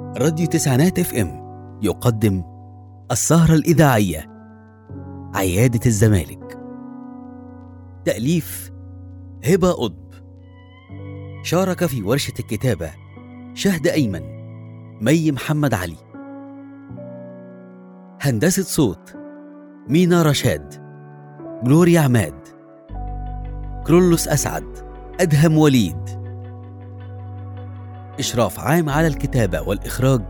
راديو تسعينات اف ام يقدم السهرة الإذاعية عيادة الزمالك تأليف هبة قطب شارك في ورشة الكتابة شهد أيمن مي محمد علي هندسة صوت مينا رشاد جلوريا عماد كرولوس أسعد أدهم وليد إشراف عام على الكتابة والإخراج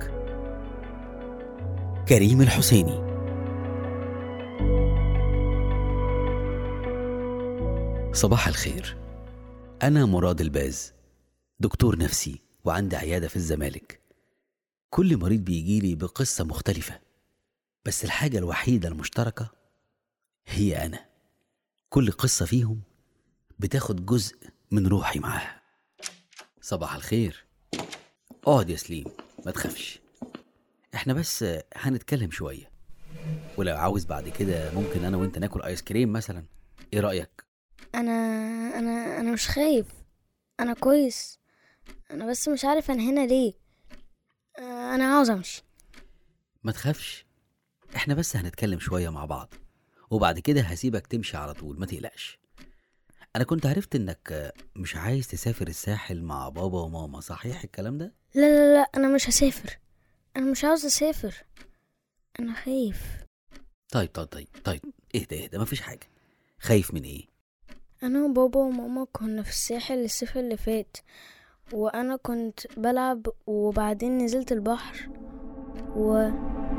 كريم الحسيني صباح الخير أنا مراد الباز دكتور نفسي وعندي عيادة في الزمالك كل مريض بيجيلي بقصة مختلفة بس الحاجة الوحيدة المشتركة هي أنا كل قصة فيهم بتاخد جزء من روحي معاها صباح الخير اقعد يا سليم ما تخافش احنا بس هنتكلم شوية ولو عاوز بعد كده ممكن انا وانت ناكل ايس كريم مثلا ايه رأيك انا انا انا مش خايف انا كويس انا بس مش عارف انا هنا ليه آه، انا عاوز امشي ما تخافش احنا بس هنتكلم شوية مع بعض وبعد كده هسيبك تمشي على طول ما تقلقش انا كنت عرفت انك مش عايز تسافر الساحل مع بابا وماما صحيح الكلام ده لا لا لا انا مش هسافر انا مش عاوز اسافر انا خايف طيب طيب طيب طيب اهدى اهدى مفيش حاجة خايف من ايه انا وبابا وماما كنا في الساحل الصيف اللي فات وانا كنت بلعب وبعدين نزلت البحر و, و...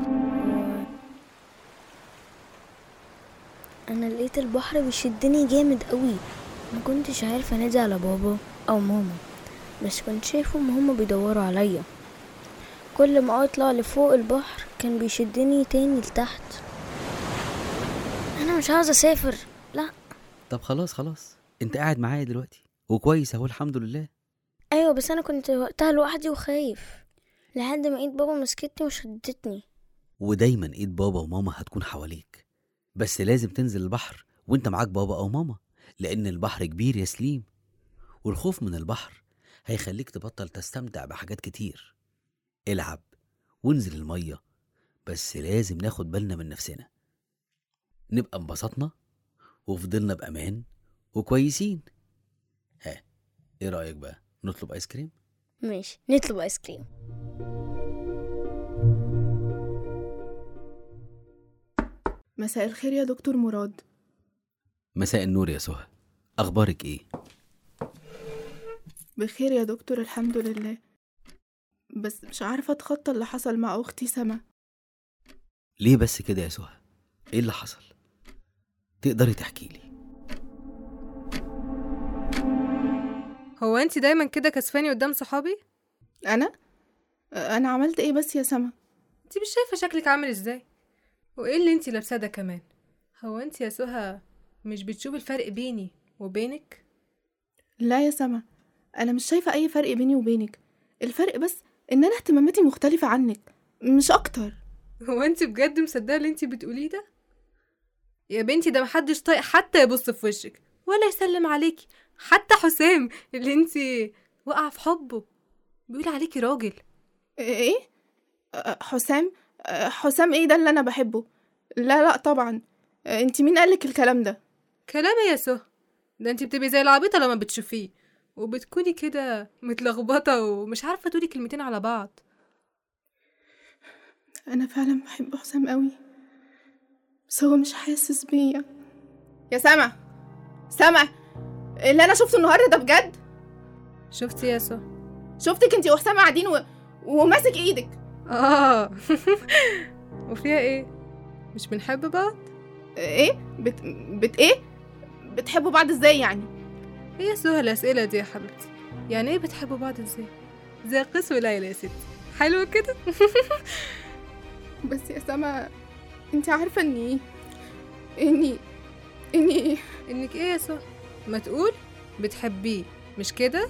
انا لقيت البحر بيشدني جامد قوي ما كنتش عارفه انادي على بابا او ماما بس كنت شايفهم هما بيدوروا عليا كل ما اطلع لفوق البحر كان بيشدني تاني لتحت انا مش عاوزه اسافر لا طب خلاص خلاص انت قاعد معايا دلوقتي وكويس اهو الحمد لله ايوه بس انا كنت وقتها لوحدي وخايف لحد ما ايد بابا مسكتني وشدتني ودايما ايد بابا وماما هتكون حواليك بس لازم تنزل البحر وانت معاك بابا او ماما لان البحر كبير يا سليم والخوف من البحر هيخليك تبطل تستمتع بحاجات كتير العب وانزل المية بس لازم ناخد بالنا من نفسنا نبقى انبسطنا وفضلنا بأمان وكويسين ها ايه رأيك بقى نطلب ايس كريم ماشي نطلب ايس كريم مساء الخير يا دكتور مراد مساء النور يا سهى اخبارك ايه بخير يا دكتور الحمد لله بس مش عارفة اتخطى اللي حصل مع أختي سما ليه بس كده يا سهى ايه اللي حصل تقدري تحكي لي هو انت دايما كده كسفاني قدام صحابي أنا؟ أنا عملت إيه بس يا سما؟ انت مش شايفه شكلك عامل ازاي وايه اللي انت لابساه ده كمان هو انت يا سهى مش بتشوفي الفرق بيني وبينك لا يا سما أنا مش شايفة أي فرق بيني وبينك الفرق بس إن أنا اهتماماتي مختلفة عنك مش أكتر هو انت بجد مصدقه اللي انت بتقوليه ده يا بنتي ده محدش طايق حتى يبص في وشك ولا يسلم عليكي حتى حسام اللي انت واقعه في حبه بيقول عليكي راجل إيه؟ أه، حسام؟ أه، حسام إيه ده اللي أنا بحبه؟ لا لا طبعا أه، انت مين قالك الكلام ده؟ كلام يا سهى ده انت بتبقي زي العبيطه لما بتشوفيه وبتكوني كده متلخبطه ومش عارفه تقولي كلمتين على بعض أنا فعلا بحب حسام قوي بس هو مش حاسس بيا يا سما سما اللي أنا شفته النهاردة ده بجد شفتي يا سهى شفتك انت وحسام قاعدين و... وماسك ايدك اه وفيها ايه مش بنحب بعض ايه بت... بت ايه بتحبوا بعض ازاي يعني ايه يا سهى الاسئله دي يا حبيبتي يعني ايه بتحبوا بعض ازاي زي قيس وليلى يا ستي حلو كده بس يا سما انت عارفه اني اني اني انك ايه يا سهى ما تقول بتحبيه مش كده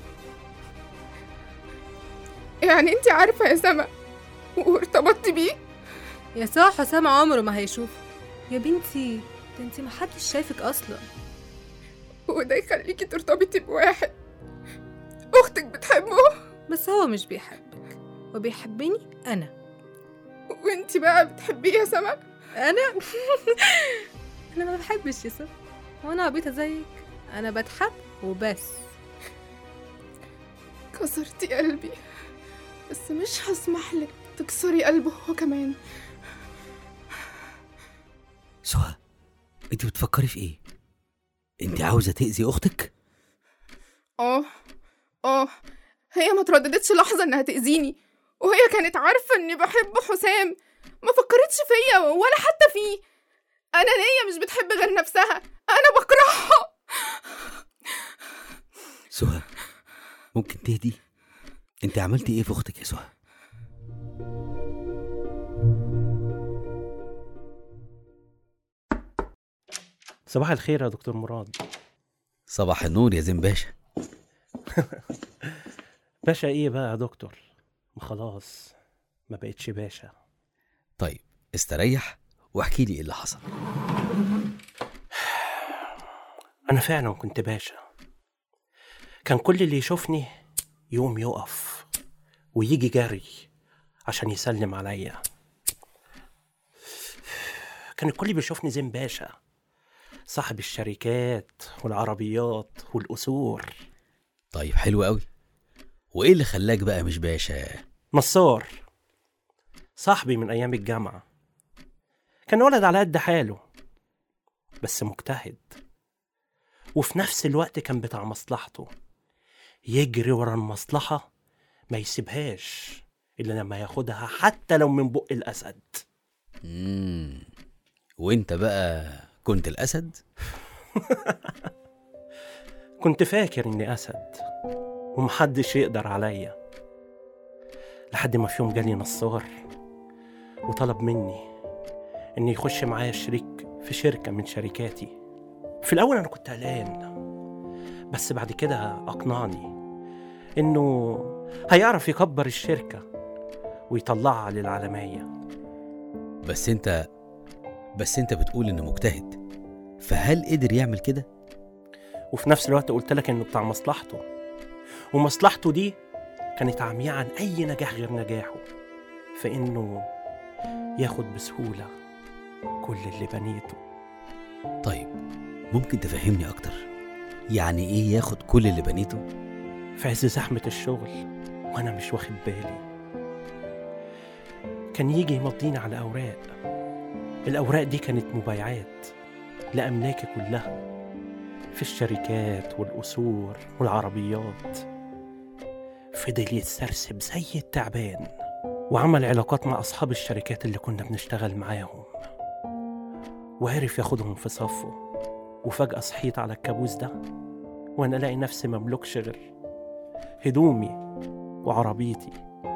يعني انت عارفه يا سما وارتبطت بيه يا سهى حسام عمره ما هيشوف يا بنتي ده انت محدش شايفك اصلا وده يخليكي ترتبطي بواحد اختك بتحبه بس هو مش بيحبك وبيحبني انا وانتي بقى بتحبيه يا سما انا انا ما بحبش يا سما وانا عبيطه زيك انا بتحب وبس كسرتي قلبي بس مش هسمح لك تكسري قلبه هو كمان سهى انت بتفكري في ايه انت عاوزه تاذي اختك اه اه هي ما ترددتش لحظة انها تأذيني وهي كانت عارفة اني بحب حسام ما فكرتش فيا ولا حتى فيه انا ليا مش بتحب غير نفسها انا بكرهها سهى ممكن تهدي انت عملتي ايه في اختك يا سهى صباح الخير يا دكتور مراد صباح النور يا زين باشا باشا ايه بقى يا دكتور ما خلاص ما بقتش باشا طيب استريح واحكي لي ايه اللي حصل انا فعلا كنت باشا كان كل اللي يشوفني يقوم يقف ويجي جري عشان يسلم عليا كان الكل بيشوفني زين باشا صاحب الشركات والعربيات والقصور طيب حلو قوي وايه اللي خلاك بقى مش باشا نصار صاحبي من أيام الجامعة كان ولد على قد حاله بس مجتهد وفي نفس الوقت كان بتاع مصلحته يجري ورا المصلحة ما يسيبهاش إلا لما ياخدها حتى لو من بق الأسد مم. وانت بقى كنت الاسد كنت فاكر إني أسد ومحدش يقدر عليا لحد ما في يوم جالي نصار وطلب مني إني يخش معايا شريك في شركة من شركاتي في الأول أنا كنت قلقان بس بعد كده أقنعني إنه هيعرف يكبر الشركة ويطلعها للعالمية بس انت بس انت بتقول انه مجتهد فهل قدر يعمل كده وفي نفس الوقت قلت لك إنه بتاع مصلحته ومصلحته دي كانت عمياء عن أي نجاح غير نجاحه فإنه ياخد بسهولة كل اللي بنيته طيب ممكن تفهمني اكتر يعني ايه ياخد كل اللي بنيته في عز زحمة الشغل وأنا مش واخد بالي كان يجي يمضيني على أوراق الأوراق دي كانت مبايعات لأملاكي كلها في الشركات والقصور والعربيات فضل يتسرسب زي التعبان وعمل علاقات مع أصحاب الشركات اللي كنا بنشتغل معاهم وعرف ياخدهم في صفه وفجأة صحيت على الكابوس ده وأنا ألاقي نفسي مملكش غير هدومي وعربيتي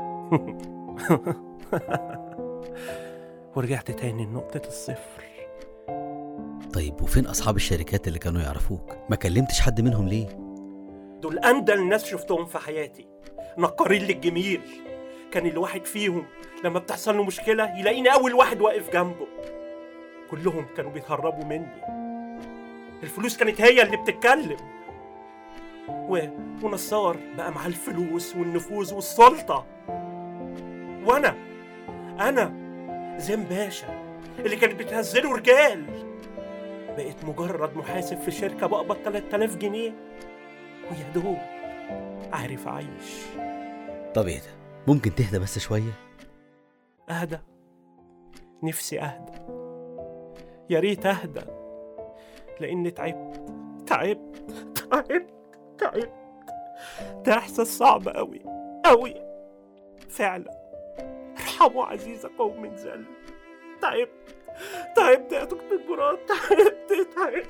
ورجعت تاني لنقطة الصفر طيب وفين اصحاب الشركات اللي كانوا يعرفوك ما كلمتش حد منهم ليه دول أندل ناس شفتهم في حياتي نقارين للجميل كان الواحد فيهم لما بتحصل له مشكلة يلاقيني أول واحد واقف جنبه كلهم كانوا بيتهربوا مني الفلوس كانت هي اللي بتتكلم و... ونصار بقى معاه الفلوس والنفوذ والسلطة وأنا أنا زين باشا اللي كانت بتهزله رجال بقيت مجرد محاسب في شركة بقبض 3000 جنيه ويا دوب عارف أعيش طب اهدى ممكن تهدى بس شويه أهدى نفسي أهدى يا ريت أهدى لأني تعبت تعبت تعبت تعبت ده إحساس صعب أوي أوي فعلا ارحموا عزيزة قوم من ذل تعبت تعبت يا دكتور مراد تعبت تعبت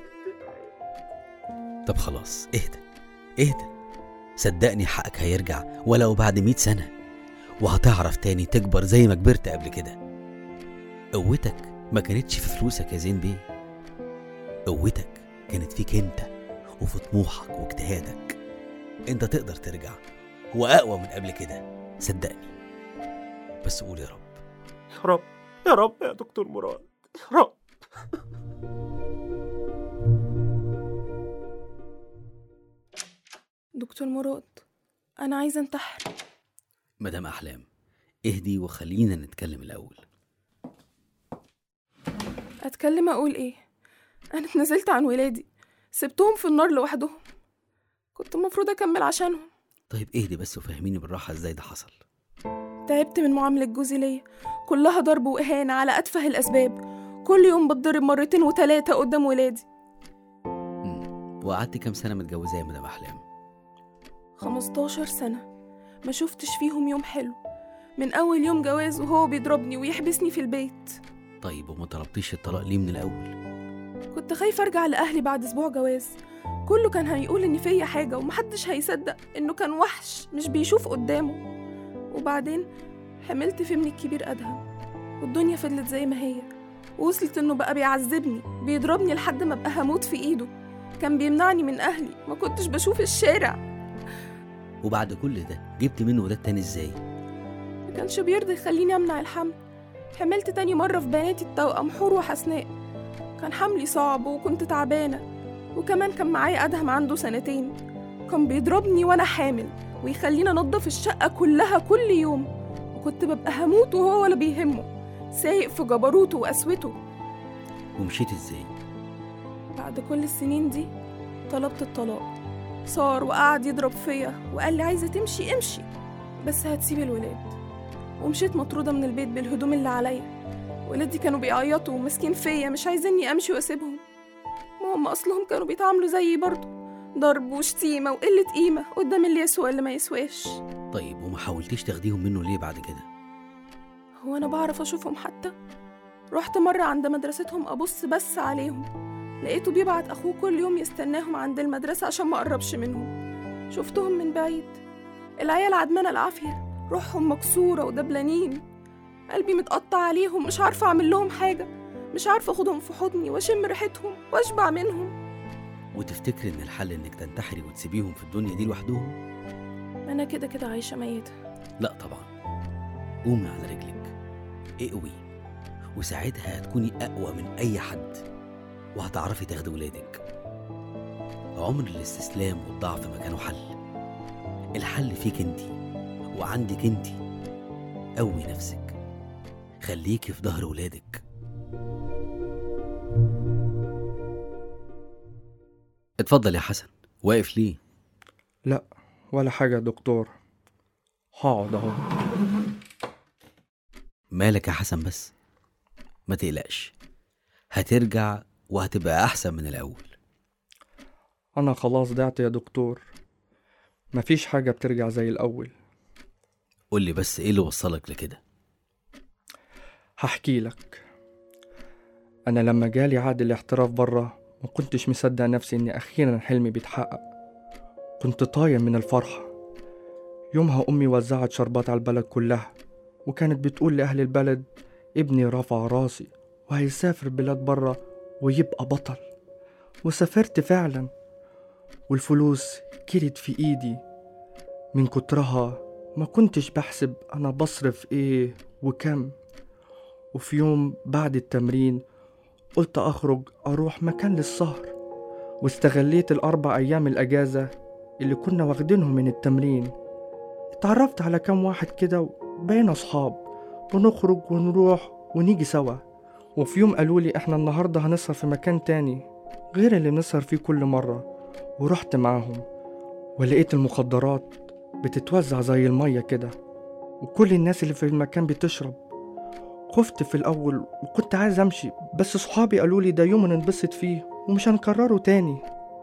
طب خلاص اهدى اهدى صدقني حقك هيرجع ولو بعد مئة سنة وهتعرف تاني تكبر زي ما كبرت قبل كده قوتك ما كانتش في فلوسك يا زين بيه قوتك كانت فيك انت وفي طموحك واجتهادك انت تقدر ترجع واقوى من قبل كده صدقني بس قول يا رب يا رب يا رب يا دكتور مراد يا رب دكتور مراد انا عايزة انتحر مدام احلام اهدي وخلينا نتكلم الأول اتكلم اقول ايه انا اتنازلت عن ولادي سبتهم في النار لوحدهم كنت المفروض اكمل عشانهم طيب اهدي بس وفهميني بالراحة ازاي ده حصل تعبت من معاملة جوزي ليا كلها ضرب وإهانة على أتفه الأسباب كل يوم بتضرب مرتين وتلاتة قدام ولادي مم. وقعدت كام سنة متجوزة يا مدام أحلام 15 سنة ما شفتش فيهم يوم حلو من أول يوم جواز وهو بيضربني ويحبسني في البيت طيب وما طلبتيش الطلاق ليه من الأول كنت خايفة أرجع لأهلي بعد أسبوع جواز كله كان هيقول إن فيا حاجة ومحدش هيصدق إنه كان وحش مش بيشوف قدامه وبعدين حملت في ابني الكبير أدهم والدنيا فضلت زي ما هي ووصلت إنه بقى بيعذبني بيضربني لحد ما بقى هموت في إيده كان بيمنعني من أهلي ما كنتش بشوف الشارع وبعد كل ده جبت منه ده التاني ازاي ما كانش بيرضى يخليني أمنع الحمل حملت تاني مرة في بناتي التوأم حور وحسناء كان حملي صعب وكنت تعبانة وكمان كان معايا أدهم عنده سنتين كان بيضربني وأنا حامل ويخليني أنضف الشقة كلها كل يوم وكنت ببقى هموت وهو ولا بيهمه سايق في جبروته وقسوته ومشيت ازاي بعد كل السنين دي طلبت الطلاق صار وقعد يضرب فيا وقال لي عايزة تمشي امشي بس هتسيب الولاد ومشيت مطرودة من البيت بالهدوم اللي عليا ولادي كانوا بيعيطوا وماسكين فيا مش عايزيني امشي واسيبهم ما هم اصلهم كانوا بيتعاملوا زيي برضه ضرب وشتيمة وقلة قيمة قدام اللي يسوى اللي ما يسواش طيب وما حاولتيش تاخديهم منه ليه بعد كده هو أنا بعرف أشوفهم حتى؟ رحت مرة عند مدرستهم أبص بس عليهم لقيته بيبعت أخوه كل يوم يستناهم عند المدرسة عشان ما أقربش منهم شفتهم من بعيد العيال عدمانة العافية روحهم مكسورة ودبلانين قلبي متقطع عليهم مش عارفة أعمل لهم حاجة مش عارفة أخدهم في حضني وأشم ريحتهم وأشبع منهم وتفتكري ان الحل انك تنتحري وتسيبيهم في الدنيا دي لوحدهم أنا كده كده عايشة ميتة لا طبعا قومي على رجلك اقوي وساعتها هتكوني اقوى من اي حد وهتعرفي تاخدي ولادك عمر الاستسلام والضعف ما كانوا حل الحل فيك انتي وعندك انتي قوي نفسك خليكي في ظهر ولادك اتفضل يا حسن واقف ليه لا ولا حاجة يا دكتور هقعد اهو مالك يا حسن بس ما تقلقش هترجع وهتبقى احسن من الاول انا خلاص ضعت يا دكتور مفيش حاجة بترجع زي الأول قولي بس ايه اللي وصلك لكده هحكي لك أنا لما جالي عقد الاحتراف برا ما كنتش مصدق نفسي إن أخيرا حلمي بيتحقق كنت طاير من الفرحة يومها أمي وزعت شربات على البلد كلها وكانت بتقول لأهل البلد ابني رفع راسي وهيسافر بلاد برا ويبقى بطل وسافرت فعلا والفلوس كلت في ايدي من كترها ما كنتش بحسب انا بصرف ايه وكم وفي يوم بعد التمرين قلت اخرج اروح مكان للسهر واستغليت الاربع ايام الاجازة اللي كنا واخدينهم من التمرين اتعرفت على كام واحد كده وبقينا اصحاب ونخرج ونروح ونيجي سوا وفي يوم قالوا لي احنا النهارده هنسهر في مكان تاني غير اللي بنسهر فيه كل مرة ورحت معاهم ولقيت المخدرات بتتوزع زي المية كده وكل الناس اللي في المكان بتشرب خفت في الأول وكنت عايز أمشي بس صحابي قالوا لي ده يوم ننبسط فيه ومش هنكرره تاني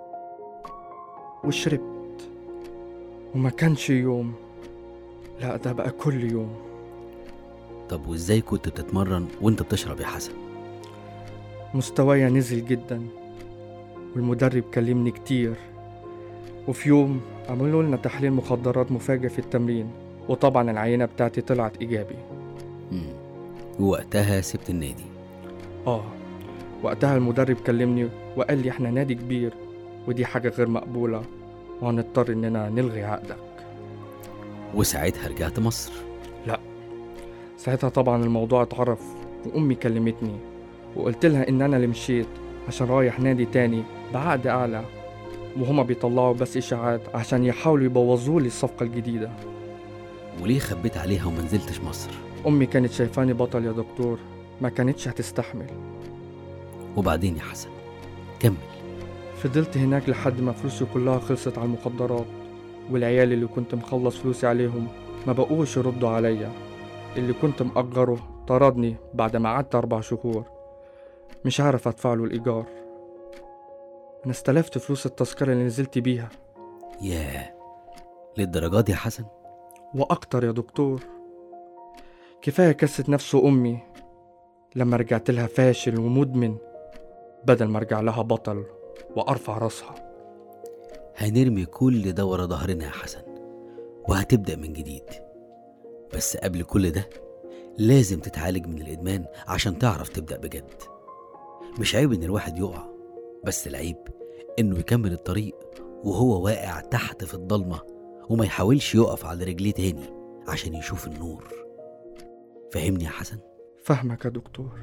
وشربت وما كانش يوم لا ده بقى كل يوم طب وازاي كنت بتتمرن وانت بتشرب يا حسن مستوايا نزل جدا والمدرب كلمني كتير وفي يوم عملوا لنا تحليل مخدرات مفاجئ في التمرين وطبعا العينة بتاعتي طلعت إيجابي مم. ووقتها سبت النادي آه وقتها المدرب كلمني وقال لي إحنا نادي كبير ودي حاجة غير مقبولة وهنضطر إننا نلغي عقدك وساعتها رجعت مصر ساعتها طبعا الموضوع اتعرف وأمي كلمتني وقلت لها إن أنا اللي مشيت عشان رايح نادي تاني بعقد أعلى وهما بيطلعوا بس إشاعات عشان يحاولوا يبوظوا لي الصفقة الجديدة وليه خبيت عليها وما نزلتش مصر أمي كانت شايفاني بطل يا دكتور ما كانتش هتستحمل وبعدين يا حسن كمل فضلت هناك لحد ما فلوسي كلها خلصت على المخدرات والعيال اللي كنت مخلص فلوسي عليهم ما بقوش يردوا عليا اللي كنت مأجره طردني بعد ما قعدت أربع شهور مش عارف أدفع له الإيجار أنا استلفت فلوس التذكرة اللي نزلت بيها ياه للدرجات دي يا حسن وأكتر يا دكتور كفاية كست نفسه أمي لما رجعت لها فاشل ومدمن بدل ما أرجع لها بطل وأرفع راسها هنرمي كل ده ورا ظهرنا يا حسن وهتبدأ من جديد بس قبل كل ده لازم تتعالج من الإدمان عشان تعرف تبدأ بجد مش عيب إن الواحد يقع بس العيب إنه يكمل الطريق وهو واقع تحت في الضلمة وما يحاولش يقف على رجليه تاني عشان يشوف النور فهمني يا حسن فاهمك يا دكتور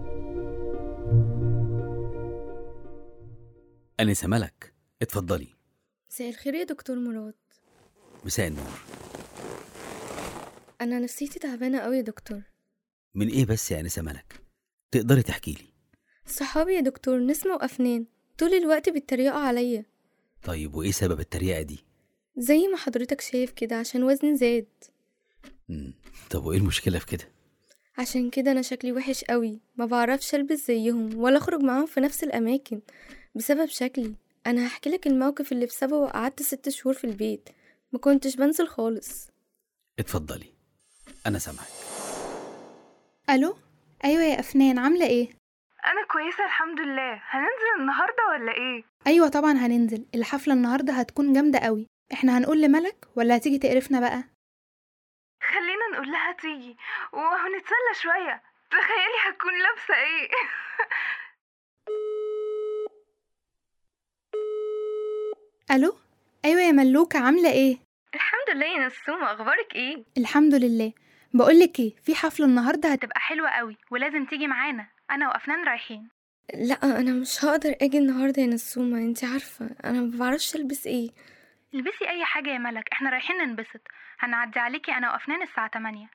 أنسة ملك اتفضلي مساء الخير يا دكتور مراد مساء النور انا نفسيتي تعبانه قوي يا دكتور من إيه بس يا أنسة ملك تقدري تحكي لي صحابي يا دكتور نسمة وافنان طول الوقت بيتريقوا عليا طيب وإيه سبب التريقة دي زي ما حضرتك شايف كده عشان وزني زاد مم. طب وإيه المشكلة في كده عشان كده انا شكلي وحش قوي ما بعرفش البس زيهم ولا اخرج معاهم في نفس الاماكن بسبب شكلي انا هحكي لك الموقف اللي بسببه قعدت ست شهور في البيت ما كنتش بنزل خالص اتفضلي أنا سامعك الو ايوه يا افنان عامله ايه انا كويسه الحمد لله هننزل النهارده ولا ايه ايوه طبعا هننزل الحفله النهارده هتكون جامده قوي احنا هنقول لملك ولا هتيجي تقرفنا بقى خلينا نقول لها تيجي وهنتسلى شويه تخيلي هتكون لابسه ايه الو ايوه يا ملوكه عامله ايه الحمد لله يا نسومه اخبارك ايه الحمد لله بقولك ايه في حفله النهارده هتبقى حلوه قوي ولازم تيجي معانا انا وافنان رايحين لا انا مش هقدر اجي النهارده يا نسومه انت عارفه انا ما بعرفش البس ايه البسي اي حاجه يا ملك احنا رايحين ننبسط هنعدي عليكي انا وافنان الساعه 8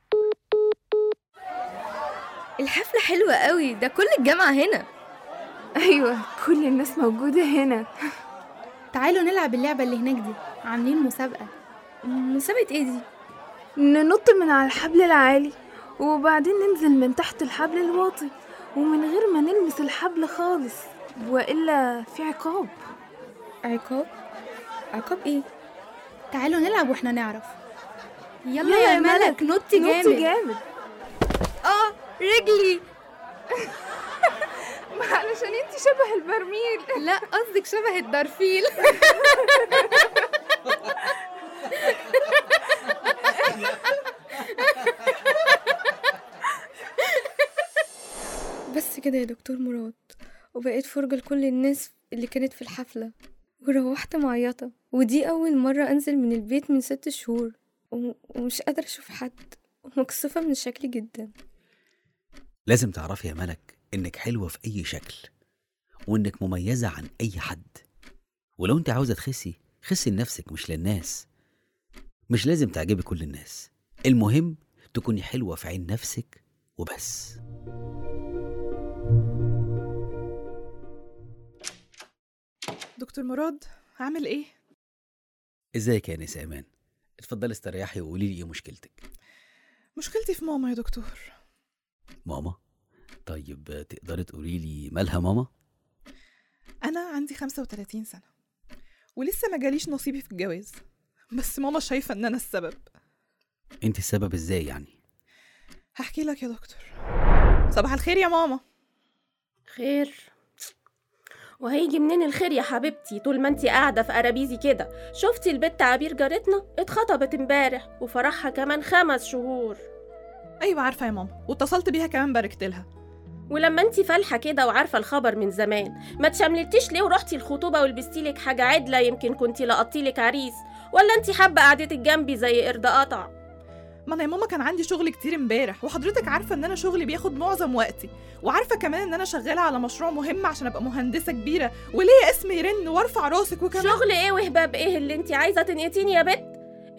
الحفله حلوه قوي ده كل الجامعه هنا ايوه كل الناس موجوده هنا تعالوا نلعب اللعبه اللي هناك دي عاملين مسابقه مسابقه ايه دي ننط من على الحبل العالي وبعدين ننزل من تحت الحبل الواطي ومن غير ما نلمس الحبل خالص والا في عقاب عقاب عقاب ايه تعالوا نلعب واحنا نعرف يلا, يلا يا ملك، نطي جامد نط جامد اه رجلي علشان انت شبه البرميل لا قصدك شبه الدرفيل بس كده يا دكتور مراد وبقيت فرجة لكل الناس اللي كانت في الحفلة وروحت معيطة ودي أول مرة أنزل من البيت من ست شهور و- ومش قادرة أشوف حد ومكسوفة من شكلي جدا لازم تعرفي يا ملك إنك حلوة في أي شكل وإنك مميزة عن أي حد ولو أنت عاوزة تخسي خسي لنفسك مش للناس مش لازم تعجبي كل الناس المهم تكوني حلوة في عين نفسك وبس دكتور مراد عامل ايه ازيك يا نساء امان اتفضلي استريحي وقولي لي ايه مشكلتك مشكلتي في ماما يا دكتور ماما طيب تقدري تقولي لي مالها ماما انا عندي 35 سنه ولسه ما جاليش نصيبي في الجواز بس ماما شايفه ان انا السبب انت السبب ازاي يعني هحكي لك يا دكتور صباح الخير يا ماما خير وهيجي منين الخير يا حبيبتي طول ما انتي قاعدة في قرابيزي كده شفتي البت عبير جارتنا اتخطبت امبارح وفرحها كمان خمس شهور ايوه عارفه يا ماما واتصلت بيها كمان باركت لها ولما انتي فالحة كده وعارفة الخبر من زمان ما تشملتيش ليه ورحتي الخطوبة ولبستيلك حاجة عدلة يمكن كنتي لقطتيلك عريس ولا انتي حابة قعدتك جنبي زي قرد قطع ما انا يا ماما كان عندي شغل كتير امبارح وحضرتك عارفه ان انا شغلي بياخد معظم وقتي وعارفه كمان ان انا شغاله على مشروع مهم عشان ابقى مهندسه كبيره وليا اسم يرن وارفع راسك وكمان شغل ايه وهباب ايه اللي انتي عايزة تنقتيني يا بت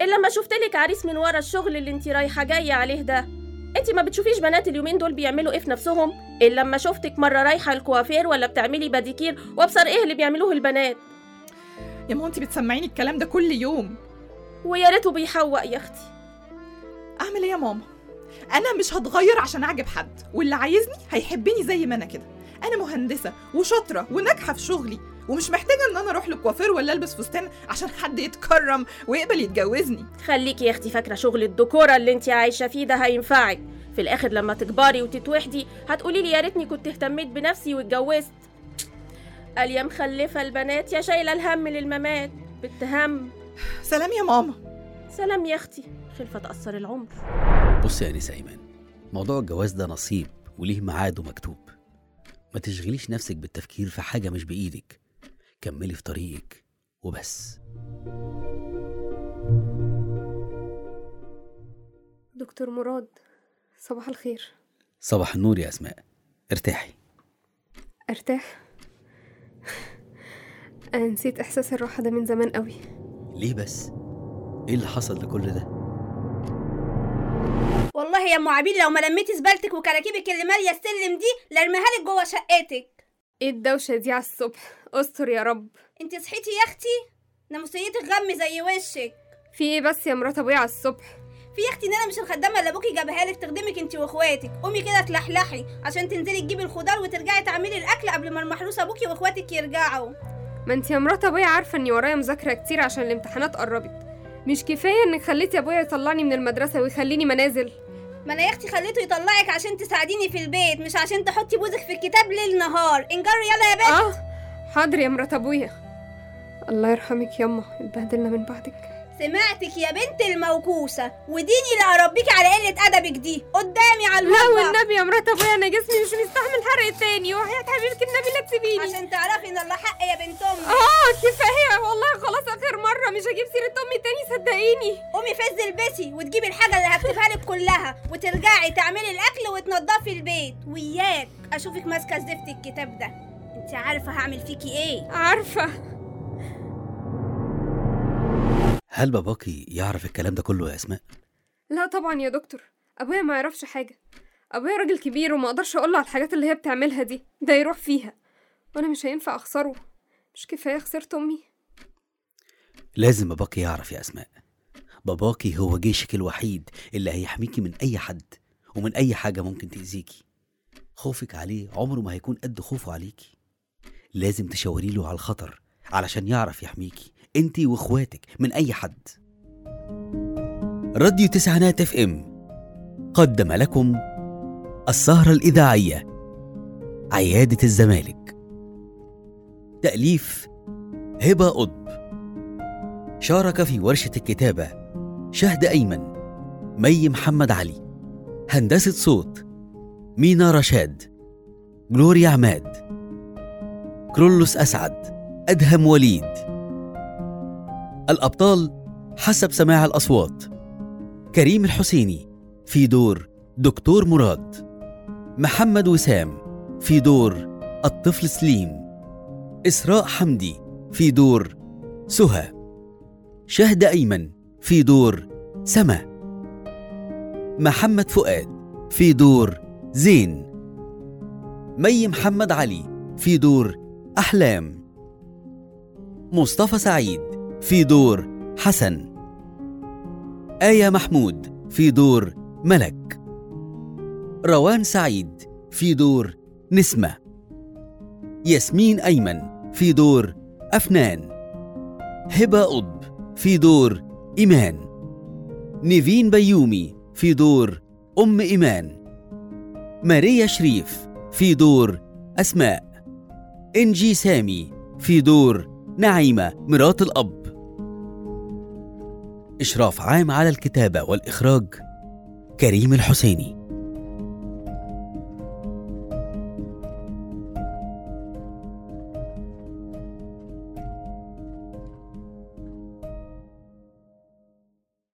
الا لما شفت لك عريس من ورا الشغل اللي انت رايحه جايه عليه ده انت ما بتشوفيش بنات اليومين دول بيعملوا ايه في نفسهم الا لما شفتك مره رايحه الكوافير ولا بتعملي باديكير وابصر ايه اللي بيعملوه البنات يا ماما انت بتسمعيني الكلام ده كل يوم ويا ريته بيحوق يا اختي اعمل ايه يا ماما انا مش هتغير عشان اعجب حد واللي عايزني هيحبني زي ما انا كده انا مهندسه وشاطره وناجحه في شغلي ومش محتاجه ان انا اروح للكوافير ولا البس فستان عشان حد يتكرم ويقبل يتجوزني خليكي يا اختي فاكره شغل الدكوره اللي انت عايشه فيه ده هينفعك في الاخر لما تكبري وتتوحدي هتقولي لي يا ريتني كنت اهتميت بنفسي واتجوزت قال يا مخلفه البنات يا شايله الهم للممات بالتهم سلام يا ماما سلام يا اختي خلفه تاثر العمر بص يا انس ايمن موضوع الجواز ده نصيب وليه ميعاد ومكتوب ما تشغليش نفسك بالتفكير في حاجه مش بايدك كملي في طريقك وبس دكتور مراد صباح الخير صباح النور يا اسماء ارتاحي ارتاح انا نسيت احساس الراحه ده من زمان قوي ليه بس ايه اللي حصل لكل ده والله يا ام عبيد لو ما لميتي زبالتك وكراكيبك اللي ماليه السلم دي لارميها لك جوه شقتك ايه الدوشه دي على الصبح استر يا رب انت صحيتي يا اختي ناموسيتك غم زي وشك في ايه بس يا مرات ابويا على الصبح في يا اختي ان انا مش الخدامه اللي ابوكي جابها لك تخدمك انت واخواتك قومي كده تلحلحي عشان تنزلي تجيبي الخضار وترجعي تعملي الاكل قبل ما المحروس ابوكي واخواتك يرجعوا ما انت يا مرات ابويا عارفه اني ورايا مذاكره كتير عشان الامتحانات قربت مش كفايه انك خليتي ابويا يطلعني من المدرسه ويخليني منازل ما انا يا اختي خليته يطلعك عشان تساعديني في البيت مش عشان تحطي بوزك في الكتاب ليل نهار انجري يلا يا بنت اه حاضر يا مرات ابويا الله يرحمك ياما اتبهدلنا من بعدك سمعتك يا بنت الموكوسة وديني اللي أربيكي على قلة أدبك دي قدامي على لا المطبخ والنبي يا مرات ابويا انا جسمي مش مستحمل حرق تاني وحياة حبيبتي النبي لا تسيبيني عشان تعرفي إن الله حق يا بنت أمي اه كفايه والله خلاص اخر مره مش هجيب سيره امي تاني صدقيني قومي فز البسي وتجيبي الحاجة اللي هكتبها لك كلها وترجعي تعملي الأكل وتنضفي البيت وياك أشوفك ماسكة زفت الكتاب ده انت عارفة هعمل فيكي ايه عارفه هل باباكي يعرف الكلام ده كله يا اسماء لا طبعا يا دكتور ابويا ما يعرفش حاجه ابويا راجل كبير وما اقدرش اقول له على الحاجات اللي هي بتعملها دي ده يروح فيها وانا مش هينفع اخسره مش كفايه خسرت امي لازم باباكي يعرف يا اسماء باباكي هو جيشك الوحيد اللي هيحميكي من اي حد ومن اي حاجه ممكن تاذيكي خوفك عليه عمره ما هيكون قد خوفه عليكي لازم تشاوري له على الخطر علشان يعرف يحميكي انتي واخواتك من اي حد راديو تسعينات اف ام قدم لكم السهرة الإذاعية عيادة الزمالك تأليف هبة قطب شارك في ورشة الكتابة شهد أيمن مي محمد علي هندسة صوت مينا رشاد جلوريا عماد كرولوس أسعد أدهم وليد الأبطال حسب سماع الأصوات كريم الحسيني في دور دكتور مراد محمد وسام في دور الطفل سليم إسراء حمدي في دور سهى شهد أيمن في دور سما محمد فؤاد في دور زين مي محمد علي في دور أحلام مصطفى سعيد في دور حسن آية محمود في دور ملك روان سعيد في دور نسمة ياسمين أيمن في دور أفنان هبة قطب في دور إيمان نيفين بيومي في دور أم إيمان ماريا شريف في دور أسماء إنجي سامي في دور نعيمة مرات الأب إشراف عام على الكتابة والإخراج كريم الحسيني